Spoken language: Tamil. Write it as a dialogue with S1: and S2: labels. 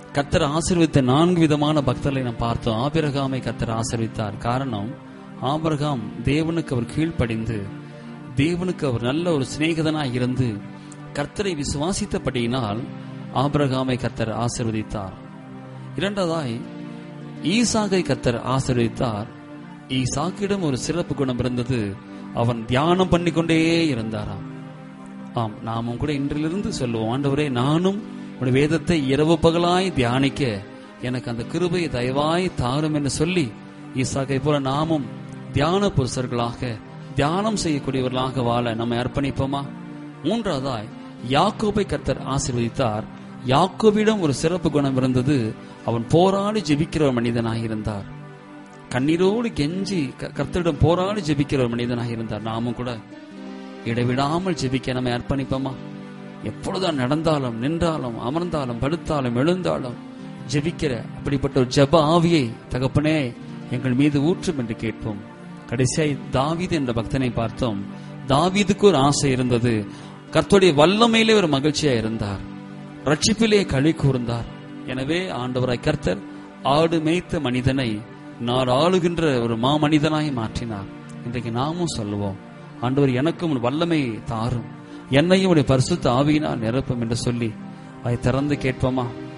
S1: கர்த்தர் ஆசீர்வதித்த நான்கு விதமான பக்தர்களை நாம் பார்த்தோம் ஆபிரகாமை கர்த்தர் ஆசீர்வித்தார் காரணம் ஆபிரகாம் தேவனுக்கு அவர் கீழ்ப்படிந்து தேவனுக்கு அவர் நல்ல ஒரு சிநேகிதனாய் இருந்து கர்த்தரை விசுவாசித்தபடியினால் ஆபிரகாமை கர்த்தர் ஆசீர்வதித்தார் இரண்டாவதாய் ஈசாகை கர்த்தர் ஆசீர்வதித்தார் ஈசாக்கிடம் ஒரு சிறப்பு குணம் இருந்தது அவன் தியானம் பண்ணிக்கொண்டே இருந்தாராம் ஆம் நாமும் கூட இன்றிலிருந்து சொல்லுவோம் ஆண்டவரே நானும் உடைய வேதத்தை இரவு பகலாய் தியானிக்க எனக்கு அந்த கிருபை தயவாய் தாரும் என்று சொல்லி ஈசாக்கை போல நாமும் தியான புருஷர்களாக தியானம் செய்யக்கூடியவர்களாக வாழ நம்மை அர்ப்பணிப்போமா மூன்றாவதாய் யாக்கோபை கர்த்தர் ஆசீர்வதித்தார் யாக்கோபிடம் ஒரு சிறப்பு குணம் இருந்தது அவன் போராடி ஜெபிக்கிற ஒரு மனிதனாக இருந்தார் கண்ணீரோடு கெஞ்சி க- கர்த்தரிடம் போராடி ஜெபிக்கிற ஒரு மனிதனாக இருந்தார் நாமும் கூட இடைவிடாமல் ஜெபிக்க நம்மை அர்ப்பணிப்போமா எப்பொழுதும் நடந்தாலும் நின்றாலும் அமர்ந்தாலும் படுத்தாலும் எழுந்தாலும் ஜெபிக்கிற அப்படிப்பட்ட ஒரு ஜெப ஆவியை தகப்பனே எங்கள் மீது ஊற்றும் என்று கேட்போம் கடைசியாய் தாவீது என்ற பக்தனை பார்த்தோம் தாவீதுக்கு ஒரு ஆசை இருந்தது கர்த்தருடைய வல்லமையிலே ஒரு மகிழ்ச்சியா இருந்தார் ரட்சிப்பிலே களி கூர்ந்தார் எனவே ஆண்டவராய் கர்த்தர் ஆடு மேய்த்த மனிதனை நான் ஆளுகின்ற ஒரு மாமனிதனாய் மாற்றினார் இன்றைக்கு நாமும் சொல்லுவோம் ஆண்டவர் எனக்கும் ஒரு வல்லமை தாரும் என்னையும் உடைய பரிசுத்த ஆவியினால் நிரப்பும் என்று சொல்லி அதை திறந்து கேட்போமா